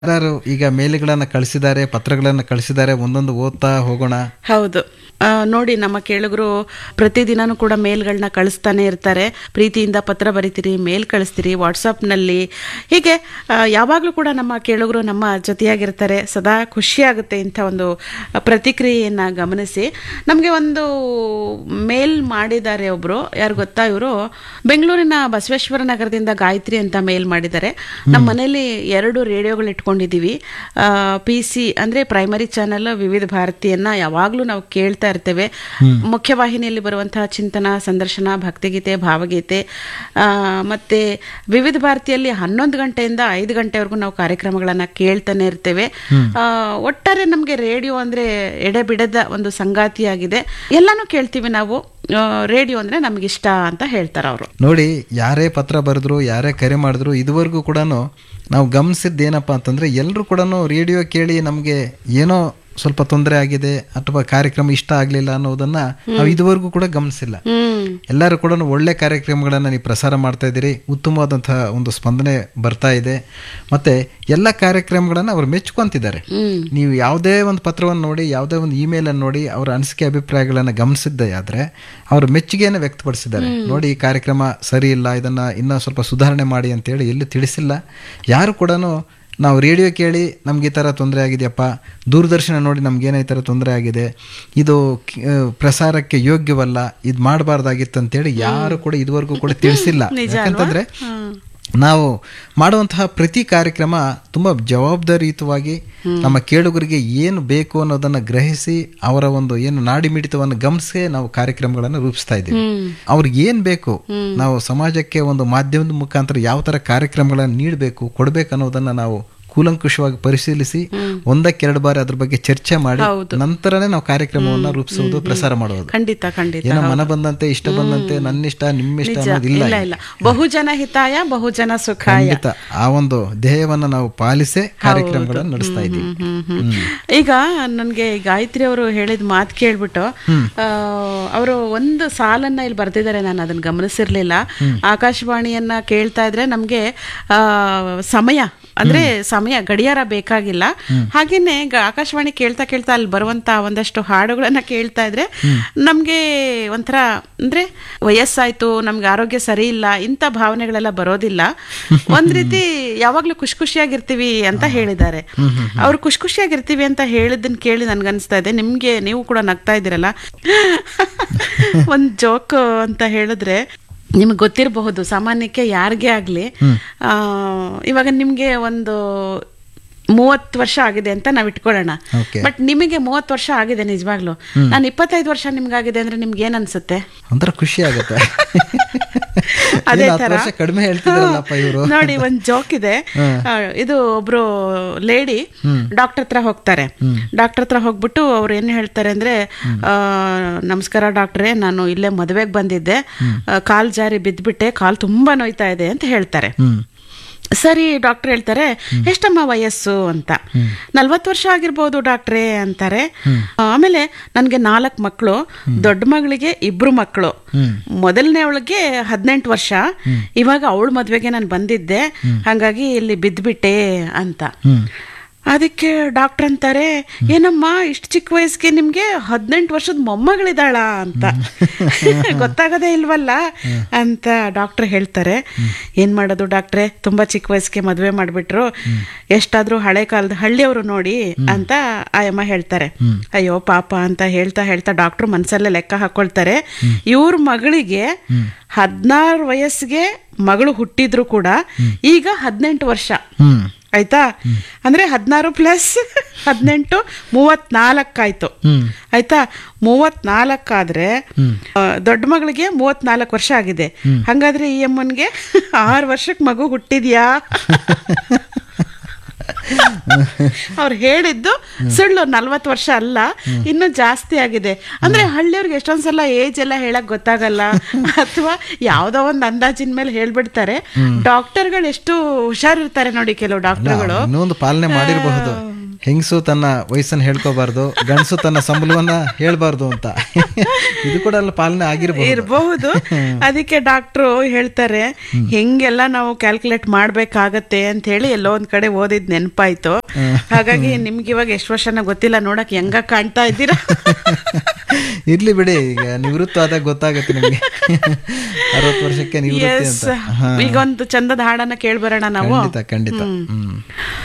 ಯಾರು ಈಗ ಮೇಲ್ಗಳನ್ನ ಕಳಿಸಿದ್ದಾರೆ ಪತ್ರಗಳನ್ನ ಕಳಿಸಿದ್ದಾರೆ ಒಂದೊಂದು ಓದ್ತಾ ಹೋಗೋಣ ಹೌದು ಆ, ನೋಡಿ ನಮ್ಮ ಕೇಳುಗರು ಪ್ರತಿದಿನನೂ ಕೂಡ ಮೇಲ್ಗಳನ್ನ ಕಳಿಸ್ತಾನೆ ಇರ್ತಾರೆ ಪ್ರೀತಿಯಿಂದ ಪತ್ರ ಬರಿತೀರಿ ಮೇಲ್ ಕಳಿಸ್ತೀರಿ ವಾಟ್ಸಪ್ನಲ್ಲಿ ಹೀಗೆ ಆ, ಯಾವಾಗಲೂ ಕೂಡ ನಮ್ಮ ಕೇಳುಗರು ನಮ್ಮ ಜೊತೆಯಾಗಿರ್ತಾರೆ ಸದಾ ಖುಷಿಯಾಗುತ್ತೆ ಇಂಥ ಒಂದು ಪ್ರತಿಕ್ರಿಯೆಯನ್ನು ಗಮನಿಸಿ ನಮಗೆ ಒಂದು ಮೇಲ್ ಮಾಡಿದ್ದಾರೆ ಒಬ್ಬರು ಯಾರು ಗೊತ್ತಾ ಇವರು ಬೆಂಗಳೂರಿನ ಬಸವೇಶ್ವರ ನಗರದಿಂದ ಗಾಯತ್ರಿ ಅಂತ ಮೇಲ್ ಮಾಡಿದ್ದಾರೆ ನಮ್ಮ ಮನೇಲಿ ಎರಡು ರೇಡಿಯೋಗಳು ಇಟ್ಕೊಂಡಿದ್ದೀವಿ ಪಿ ಸಿ ಅಂದರೆ ಪ್ರೈಮರಿ ಚಾನೆಲ್ ವಿವಿಧ ಭಾರತಿಯನ್ನ ಯಾವಾಗಲೂ ನಾವು ಕೇಳ್ತಾ ಇರ್ತೇವೆ ಮುಖ್ಯವಾಹಿನಿಯಲ್ಲಿ ಬರುವಂತಹ ಚಿಂತನ ಸಂದರ್ಶನ ಭಕ್ತಿಗೀತೆ ಭಾವಗೀತೆ ಆ, ಮತ್ತೆ ವಿವಿಧ ಭಾರತಿಯಲ್ಲಿ ಹನ್ನೊಂದು ಗಂಟೆಯಿಂದ ಐದು ಗಂಟೆವರೆಗೂ ನಾವು ಕಾರ್ಯಕ್ರಮಗಳನ್ನ ಕೇಳ್ತಾನೆ ಇರ್ತೇವೆ ಆ, ಒಟ್ಟಾರೆ ನಮಗೆ ರೇಡಿಯೋ ಅಂದ್ರೆ ಎಡೆಬಿಡದ ಒಂದು ಸಂಗಾತಿಯಾಗಿದೆ ಎಲ್ಲಾನು ಕೇಳ್ತೀವಿ ನಾವು ಆ, ರೇಡಿಯೋ ಅಂದ್ರೆ ನಮ್ಗೆ ಇಷ್ಟ ಅಂತ ಹೇಳ್ತಾರೆ ಅವರು ನೋಡಿ ಯಾರೇ ಪತ್ರ ಬರೆದ್ರು ಯಾರೇ ಕರೆ ಮಾಡಿದ್ರು ಇದುವರೆಗೂ ಕೂಡ ನಾವು ಗಮನಿಸಿದ್ದೇನಪ್ಪ ಅಂತಂದ್ರೆ ಎಲ್ಲರೂ ಕೂಡ ರೇಡಿಯೋ ಕೇಳಿ ನಮಗೆ ಏನೋ ಸ್ವಲ್ಪ ತೊಂದರೆ ಆಗಿದೆ ಅಥವಾ ಕಾರ್ಯಕ್ರಮ ಇಷ್ಟ ಆಗಲಿಲ್ಲ ಅನ್ನೋದನ್ನ ನಾವು ಇದುವರೆಗೂ ಕೂಡ ಗಮನಿಸಿಲ್ಲ ಹ್ಮ್ ಎಲ್ಲರೂ ಕೂಡ ಒಳ್ಳೆ ಕಾರ್ಯಕ್ರಮಗಳನ್ನು ನೀವು ಪ್ರಸಾರ ಮಾಡ್ತಾ ಇದ್ದೀರಿ ಉತ್ತಮವಾದಂತಹ ಒಂದು ಸ್ಪಂದನೆ ಬರ್ತಾ ಇದೆ ಮತ್ತೆ ಎಲ್ಲ ಕಾರ್ಯಕ್ರಮಗಳನ್ನು ಅವರು ಮೆಚ್ಕೊಂತಿದ್ದಾರೆ ಹ್ಮ್ ನೀವು ಯಾವುದೇ ಒಂದು ಪತ್ರವನ್ನು ನೋಡಿ ಯಾವುದೇ ಒಂದು ಇಮೇಲ್ ಅನ್ನು ನೋಡಿ ಅವರ ಅನಿಸಿಕೆ ಅಭಿಪ್ರಾಯಗಳನ್ನು ಗಮನಿಸಿದ್ದೇ ಆದ್ರೆ ಅವರು ಮೆಚ್ಚುಗೆಯನ್ನು ವ್ಯಕ್ತಪಡಿಸಿದ್ದಾರೆ ನೋಡಿ ಈ ಕಾರ್ಯಕ್ರಮ ಸರಿ ಇಲ್ಲ ಇದನ್ನ ಇನ್ನೂ ಸ್ವಲ್ಪ ಸುಧಾರಣೆ ಮಾಡಿ ಅಂತೇಳಿ ಎಲ್ಲಿ ತಿಳಿಸಿಲ್ಲ ಯಾರು ಕೂಡ ನಾವು ರೇಡಿಯೋ ಕೇಳಿ ನಮ್ಗೆ ಈ ಥರ ತೊಂದರೆ ಆಗಿದೆಯಪ್ಪ ದೂರದರ್ಶನ ನೋಡಿ ನಮ್ಗೆ ಏನೋ ಈ ಥರ ತೊಂದರೆ ಆಗಿದೆ ಇದು ಕಿ- ಆ, ಪ್ರಸಾರಕ್ಕೆ ಯೋಗ್ಯವಲ್ಲ ಇದು ಮಾಡಬಾರ್ದಾಗಿತ್ತು ಅಂತೇಳಿ ಯಾರು ಕೂಡ ಇದುವರೆಗೂ ಕೂಡ ತಿಳಿಸಿಲ್ಲ ಯಾಕಂತಂದ್ರೆ ನಾವು ಮಾಡುವಂತಹ ಪ್ರತಿ ಕಾರ್ಯಕ್ರಮ ತುಂಬಾ ಜವಾಬ್ದಾರಿಯುತವಾಗಿ ನಮ್ಮ ಕೇಳುಗರಿಗೆ ಏನು ಬೇಕು ಅನ್ನೋದನ್ನ ಗ್ರಹಿಸಿ ಅವರ ಒಂದು ಏನು ನಾಡಿ ಮಿಡಿತವನ್ನು ಗಮನಿಸಿ ನಾವು ಕಾರ್ಯಕ್ರಮಗಳನ್ನು ರೂಪಿಸ್ತಾ ಇದ್ದೀವಿ ಅವ್ರಿಗೆ ಏನ್ ಬೇಕು ನಾವು ಸಮಾಜಕ್ಕೆ ಒಂದು ಮಾಧ್ಯಮದ ಮುಖಾಂತರ ಯಾವ ತರ ಕಾರ್ಯಕ್ರಮಗಳನ್ನು ನೀಡಬೇಕು ಕೊಡ್ಬೇಕು ಅನ್ನೋದನ್ನ ನಾವು ಕೂಲಂಕುಷವಾಗಿ ಪರಿಶೀಲಿಸಿ ಒಂದಕ್ಕೆರಡು ಬಾರಿ ಅದ್ರ ಬಗ್ಗೆ ಚರ್ಚೆ ಮಾಡಿ ನಂತರನೇ ನಾವು ಕಾರ್ಯಕ್ರಮವನ್ನ ರೂಪಿಸುವುದು ಪ್ರಸಾರ ಮಾಡುವುದು ಖಂಡಿತ ಖಂಡಿತ ಏನೋ ಮನ ಬಂದಂತೆ ಇಷ್ಟ ಬಂದಂತೆ ನನ್ನಿಷ್ಟ ನಿಮ್ಮಿಷ್ಟ ಅನ್ನೋದಿಲ್ಲ ಇಲ್ಲ ಇಲ್ಲ ಬಹುಜನ ಹಿತಾಯ ಬಹುಜನ ಸುಖಾಯ ಖಂಡಿತ ಆ ಒಂದು ಧ್ಯೇಯವನ್ನ ನಾವು ಪಾಲಿಸೇ ಕಾರ್ಯಕ್ರಮಗಳನ್ನು ನಡೆಸ್ತಾ ಇದ್ದೀವಿ ಹ್ಮ್, ಹ್ಮ್. ಈಗ ನನಗೆ ಗಾಯತ್ರಿ ಅವರು ಹೇಳಿದ ಮಾತು ಕೇಳ್ಬಿಟ್ಟು ಅವರು ಒಂದು ಸಾಲನ್ನ ಇಲ್ಲಿ ಬರ್ತಿದ್ದಾರೆ ನಾನು ಅದನ್ನ ಗಮನಿಸಿರ್ಲಿಲ್ಲ ಆಕಾಶವಾಣಿಯನ್ನ ಕೇಳ್ತಾ ಇದ್ರೆ ನಮ್ಗೆ ಆ, ಸಮಯ ಅಂದ್ರೆ ಸಮಯ ಗಡಿಯಾರ ಬೇಕಾಗಿಲ್ಲ ಹಾಗೇನೆ ಗ- ಆಕಾಶವಾಣಿ ಕೇಳ್ತಾ ಕೇಳ್ತಾ ಅಲ್ಲಿ ಬರುವಂತ ಒಂದಷ್ಟು ಹಾಡುಗಳನ್ನ ಕೇಳ್ತಾ ಇದ್ರೆ ನಮ್ಗೆ ಒಂಥರ ಅಂದ್ರೆ ವಯಸ್ಸಾಯ್ತು ನಮ್ಗೆ ಆರೋಗ್ಯ ಸರಿ ಇಲ್ಲ ಇಂಥ ಭಾವನೆಗಳೆಲ್ಲ ಬರೋದಿಲ್ಲ ಒಂದ್ ರೀತಿ ಯಾವಾಗ್ಲೂ ಖುಷಿ ಖುಷಿಯಾಗಿರ್ತೀವಿ ಅಂತ ಹೇಳಿದ್ದಾರೆ ಅವ್ರು ಖುಷಿ ಖುಷಿಯಾಗಿರ್ತೀವಿ ಅಂತ ಹೇಳಿದ್ದನ್ನ ಕೇಳಿ ನನ್ಗನ್ಸ್ತಾ ಇದೆ ನಿಮ್ಗೆ ನೀವು ಕೂಡ ನಗ್ತಾ ಇದ್ದೀರಲ್ಲ ಒಂದ್ ಜೋಕ್ ಅಂತ ಹೇಳಿದ್ರೆ ನಿಮ್ಗೆ ಗೊತ್ತಿರಬಹುದು ಸಾಮಾನ್ಯಕ್ಕೆ ಯಾರಿಗೇ ಆಗ್ಲಿ ಆ, ಇವಾಗ ನಿಮ್ಗೆ ಒಂದು ಮೂವತ್ತು ವರ್ಷ ಆಗಿದೆ ಅಂತ ನಾವ್ ಇಟ್ಕೊಳ್ಳೋಣ Okay. ಬಟ್ ನಿಮಗೆ ಮೂವತ್ತು ವರ್ಷ ಆಗಿದೆ ನಿಜವಾಗ್ಲು ನಾನು ಇಪ್ಪತ್ತೈದು ವರ್ಷ ನಿಮ್ಗಾಗಿದೆ ಅಂದ್ರೆ ನಿಮ್ಗೆ ಏನ್ ಅನ್ಸುತ್ತೆ ಒಂಥರ ಖುಷಿ ಆಗುತ್ತೆ ಅದೇ ಏನು ಹತ್ತು ತರ ವರ್ಷ ಕಡಿಮೆ ಹೇಳ್ತಿದ್ರಲ್ಲಪ್ಪ ಇವರು ನೋಡಿ ಒಂದ್ ಜೋಕ್ ಇದೆ ಆ, ಇದು ಒಬ್ರು ಲೇಡಿ ಡಾಕ್ಟರ್ ಹತ್ರ ಹೋಗ್ತಾರೆ ಡಾಕ್ಟರ್ ಹತ್ರ ಹೋಗ್ಬಿಟ್ಟು ಅವ್ರು ಏನ್ ಹೇಳ್ತಾರೆ ಅಂದ್ರೆ ಆ, ನಮಸ್ಕಾರ ಡಾಕ್ಟ್ರೇ ನಾನು ಇಲ್ಲೇ ಮದುವೆಗೆ ಬಂದಿದ್ದೆ ಆ, ಕಾಲ್ ಜಾರಿ ಬಿದ್ಬಿಟ್ಟೆ ಕಾಲ್ ತುಂಬಾ ನೋಯ್ತಾ ಇದೆ ಅಂತ ಹೇಳ್ತಾರೆ ಹ್ಮ್ ಸರಿ ಡಾಕ್ಟರ್ ಹೇಳ್ತಾರೆ ಎಷ್ಟಮ್ಮ ವಯಸ್ಸು ಅಂತ ನಲ್ವತ್ತು ವರ್ಷ ಆಗಿರ್ಬೋದು ಡಾಕ್ಟ್ರೇ ಅಂತಾರೆ ಆಮೇಲೆ ನನ್ಗೆ ನಾಲ್ಕು ಮಕ್ಕಳು ದೊಡ್ಡ ಮಗಳಿಗೆ ಇಬ್ರು ಮಕ್ಕಳು ಮೊದಲನೇ ಅವಳಿಗೆ ಹದಿನೆಂಟು ವರ್ಷ ಇವಾಗ ಅವಳ ಮದ್ವೆಗೆ ನಾನು ಬಂದಿದ್ದೆ ಹಂಗಾಗಿ ಇಲ್ಲಿ ಬಿದ್ದ್ಬಿಟ್ಟೆ ಅಂತ ಹ್ಮ್ ಅದಕ್ಕೆ ಡಾಕ್ಟರ್ ಅಂತಾರೆ ಏನಮ್ಮ ಇಷ್ಟು ಚಿಕ್ಕ ವಯಸ್ಸಿಗೆ ನಿಮ್ಗೆ ಹದಿನೆಂಟು ವರ್ಷದ ಮೊಮ್ಮಗಳಿದಾಳ ಅಂತ ಗೊತ್ತಾಗದೇ ಇಲ್ವಲ್ಲ ಅಂತ ಡಾಕ್ಟರ್ ಹೇಳ್ತಾರೆ ಏನ್ ಮಾಡೋದು ಡಾಕ್ಟ್ರೆ ತುಂಬಾ ಚಿಕ್ಕ ವಯಸ್ಸಿಗೆ ಮದ್ವೆ ಮಾಡ್ಬಿಟ್ರು ಎಷ್ಟಾದ್ರೂ ಹಳೆ ಕಾಲದ ಹಳ್ಳಿಯವರು ನೋಡಿ ಅಂತ ಆಯಮ್ಮ ಹೇಳ್ತಾರೆ ಅಯ್ಯೋ ಪಾಪ ಅಂತ ಹೇಳ್ತಾ ಹೇಳ್ತಾ ಡಾಕ್ಟರ್ ಮನ್ಸಲ್ಲೇ ಲೆಕ್ಕ ಹಾಕೊಳ್ತಾರೆ ಇವ್ರ ಮಗಳಿಗೆ ಹದಿನಾರು ವಯಸ್ಸಿಗೆ ಮಗಳು ಹುಟ್ಟಿದ್ರು ಕೂಡ ಈಗ ಹದಿನೆಂಟು ವರ್ಷ ಹ್ಮ್ ಆಯ್ತಾ ಅಂದ್ರೆ ಹದಿನಾರು ಪ್ಲಸ್ ಹದಿನೆಂಟು ಮೂವತ್ನಾಲ್ಕಾಯ್ತು ಹ್ಮ್ ಆಯ್ತಾ ಮೂವತ್ನಾಲ್ಕಾದ್ರೆ ಆ, ದೊಡ್ಡ ಮಗಳಿಗೆ ಮೂವತ್ನಾಲ್ಕು ವರ್ಷ ಆಗಿದೆ ಹಂಗಾದ್ರೆ ಈ ಅಮ್ಮನ್ಗೆ ಆರು ವರ್ಷಕ್ಕೆ ಮಗು ಹುಟ್ಟಿದ್ಯಾ ಅವ್ರು ಹೇಳಿದ್ದು ಸುಳ್ಳು ನಲ್ವತ್ತು ವರ್ಷ ಅಲ್ಲ ಇನ್ನು ಜಾಸ್ತಿ ಆಗಿದೆ ಅಂದ್ರೆ ಹಳ್ಳಿಯವ್ರಿಗೆ ಎಷ್ಟೊಂದ್ಸಲ ಏಜ್ ಎಲ್ಲ ಹೇಳಕ್ ಗೊತ್ತಾಗಲ್ಲ ಅಥವಾ ಯಾವ್ದೋ ಒಂದ್ ಅಂದಾಜಿನ ಮೇಲೆ ಹೇಳ್ಬಿಡ್ತಾರೆ ಡಾಕ್ಟರ್ಗಳು ಎಷ್ಟು ಹುಷಾರಿರ್ತಾರೆ ನೋಡಿ ಕೆಲವು ಡಾಕ್ಟರ್ಗಳು ಇನ್ನೊಂದು ಪಾಲನೆ ಮಾಡಿರಬಹುದು ಹೆಂಗಸು ತನ್ನ ವಯಸ್ಸನ್ನ ಹೇಳ್ಕೋಬಾರ್ದು ಗಂಡಸು ತನ್ನ ಸಂಬಳವನ್ನ ಹೇಳ್ಬಾರ್ದು ಅಂತ ಇದು ಕೂಡ ಎಲ್ಲ ಪಾಲನೆ ಆಗಿರ್ಬೋದು ಇರಬಹುದು ಅದಕ್ಕೆ ಡಾಕ್ಟ್ರು ಹೇಳ್ತಾರೆ ಹೆಂಗೆಲ್ಲ ನಾವು ಕ್ಯಾಲ್ಕುಲೇಟ್ ಮಾಡ್ಬೇಕಾಗತ್ತೆ ಅಂತ ಹೇಳಿ ಎಲ್ಲೋ ಒಂದ್ ಕಡೆ ಓದಿದ್ ನೆನಪಾಯ್ತು ಹಾಗಾಗಿ ನಿಮ್ಗೆ ಇವಾಗ ಎಷ್ಟು ವರ್ಷನ ಗೊತ್ತಿಲ್ಲ ನೋಡಕ್ ಹೆಂಗ ಕಾಣ್ತಾ ಇದ್ದೀರಾ ಇರ್ಲಿ ಬಿಡಿ ಈಗ ನಿವೃತ್ತ ಆದಾಗ ಗೊತ್ತಾಗತ್ತೆ ನಿಮಗೆ ಅರವತ್ತು ವರ್ಷಕ್ಕೆ ನಿವೃತ್ತಿ ಎಸ್ ಅಂತ ಹಾ ಈಗ ಒಂದು ಚಂದದ ಹಾಡನ್ನ ಕೇಳ್ಬರೋಣ ನಾವು ಖಂಡಿತ ಖಂಡಿತ ಹ್ಮ್